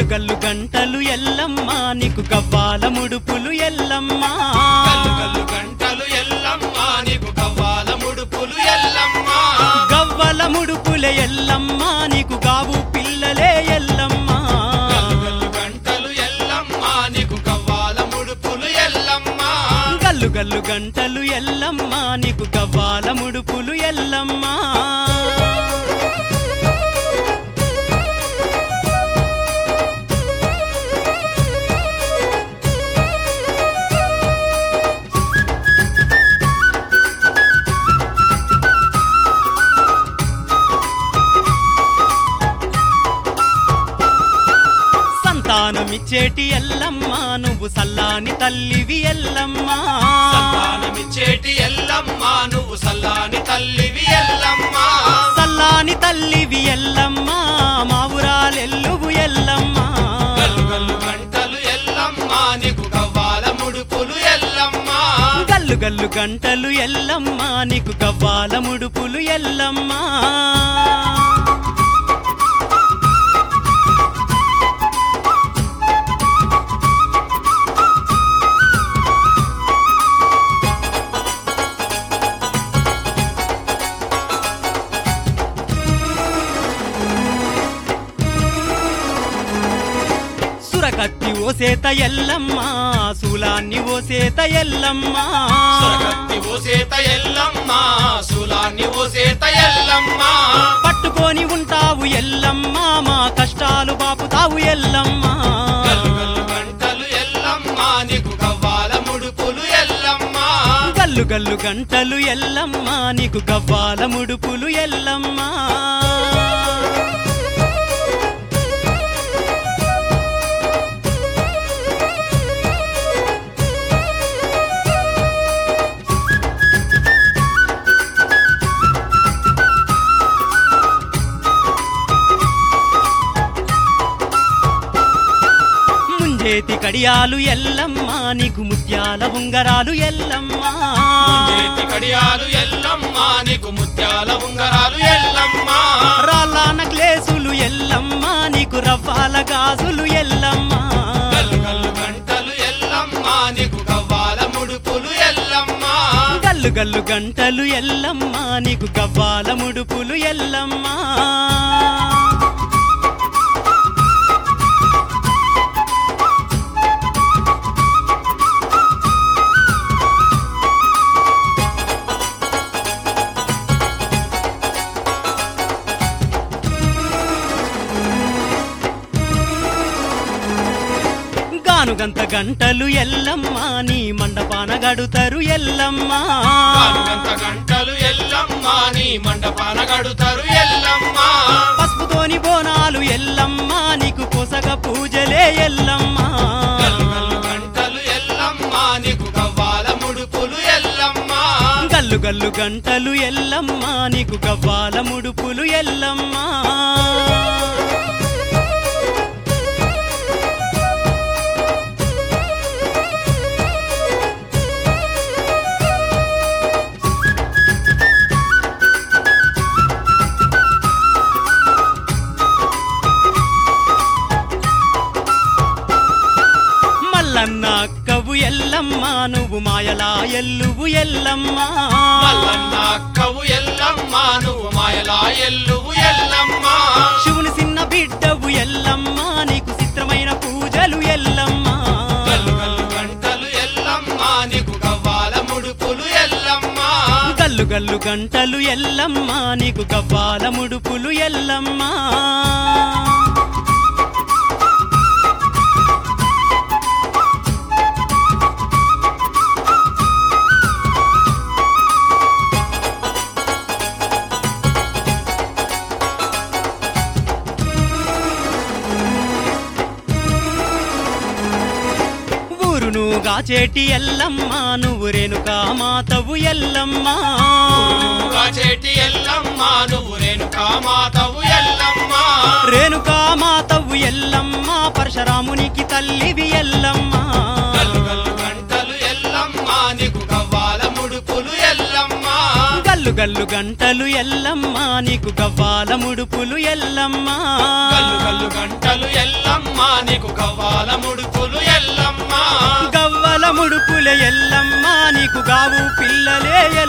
గల్లు గంటలు ఎల్లమ్మ నీకు గవ్వాల ముడుపులు ఎల్లమ్మ గల్లు గల్లు గంటలు ఎల్లమ్మ నీకు కవ్వాల ముడుపులు ఎల్లమ్మ గవ్వల ముడుపులే ఎల్లమ్మ నీకు గావు పిల్లలే ఎల్లమ్మ గల్లు గల్లు గంటలు ఎల్లమ్మ నీకు కవ్వాల ముడుపులు ఎల్లమ్మ గల్లు గల్లు గంటలు ఎల్లమ్మ నీకు గవ్వాల ముడుపులు ఎల్లమ్మ సంతానమిచ్చేటి ఎల్లమ్మ నువ్వు సల్లాని తల్లివి ఎల్లమ్మ సంతానమిచ్చేటి ఎల్లమ్మ నువ్వు సల్లాని తల్లివి ఎల్లమ్మ సల్లాని తల్లివి ఎల్లమ్మ మా ఊరాలెల్లువు ఎల్లమ్మ గల్లు గల్లు గంటలు ఎల్లమ్మ నీకు కవ్వాల ముడుపులు ఎల్లమ్మ గల్లు గల్లు గంటలు ఎల్లమ్మ నీకు గవ్వాల ముడుపులు ఎల్లమ్మ సురకత్తి ఓసేత ఎల్లమ్మ శూలాన్ని ఓసేత ఎల్లమ్మ సొరగత్తి ఓసేత ఎల్లమ్మ శూలాన్ని ఓసేత ఎల్లమ్మ పట్టుకొని ఉంటావు ఎల్లమ్మ మా కష్టాలు బాపుతావు ఎల్లమ్మ గల్లు గల్లు గంటలు ఎల్లమ్మ నీకు కవ్వాల ముడుపులు ఎల్లమ్మ గల్లు గల్లు గంటలు ఎల్లమ్మ నీకు గవ్వాల ముడుపులు ఎల్లమ్మ ముంజేతి కడియాలు ఎల్లమ్మ నీకు ముత్యాల ఉంగరాలు ఎల్లమ్మ చేతి కడియాలు ఎల్లమ్మ నీకు ముత్యాల ఉంగరాలు ఎల్లమ్మ రాళ్ళ నక్లేసులు ఎల్లమ్మ నీకు రవ్వాల గాజులు ఎల్లమ్మ గల్లు గల్లు గంటలు ఎల్లమ్మ నీకు కవ్వాల ముడుపులు ఎల్లమ్మ గల్లు గల్లు గంటలు ఎల్లమ్మ నీకు గవ్వాల ముడుపులు ఎల్లమ్మ గానుగంత గంటలు ఎల్లమ్మ నీ మండపాన గడుతరు ఎల్లమ్మ కానుగంత గంటలు ఎల్లమ్మ నీ మండపాన గడుతారు ఎల్లమ్మ పసుపుతోని బోనాలు ఎల్లమ్మ నీకు పొసగ పూజలే ఎల్లమ్మ గల్లు గల్లు గంటలు ఎల్లమ్మ నీకు కవ్వాల ముడుపులు ఎల్లమ్మ గల్లు గల్లు గంటలు ఎల్లమ్మ నీకు గవ్వాల ముడుపులు ఎల్లమ్మ మల్లన్న అక్కవు ఎల్లమ్మ నువ్వు మాయలా ఎల్లువు ఎల్లమ్మ మల్లన్న అక్కవు ఎల్లమ్మ నువ్వు మాయలా ఎల్లువు ఎల్లమ్మ శివుని చిన్న బిడ్డవు ఎల్లమ్మ నీకు చిత్రమైన పూజలు ఎల్లమ్మ గల్లు గల్లు గంటలు ఎల్లమ్మ నీకు కవ్వాల ముడుపులు ఎల్లమ్మ గల్లు గల్లు గంటలు ఎల్లమ్మ నీకు గవ్వాల ముడుపులు ఎల్లమ్మ ఊరును గాచేటి ఎల్లమ్మ నువ్వు రేణుకా మాతవు ఎల్లమ్మ చేటి ఎల్లమ్మ నువ్వు రేణుకా మాతవు ఎల్లమ్మ రేణుకా మాతవు ఎల్లమ్మ పరశురామునికి తల్లివి ఎల్లమ్మ గల్లు గల్లు గంటలు ఎల్లమ్మ నీకు కవ్వాల ముడుపులు ఎల్లమ్మ గల్లు గల్లు గల్లు గంటలు ఎల్లమ్మ నీకు గవ్వాల ముడుపులు ఎల్లమ్మ గల్లు గల్లు గంటలు ఎల్లమ్మ నీకు కవ్వాల ముడుపులు ఎల్లమ్మ గవ్వల ముడుపుల ఎల్లమ్మ నీకు గావు పిల్లలే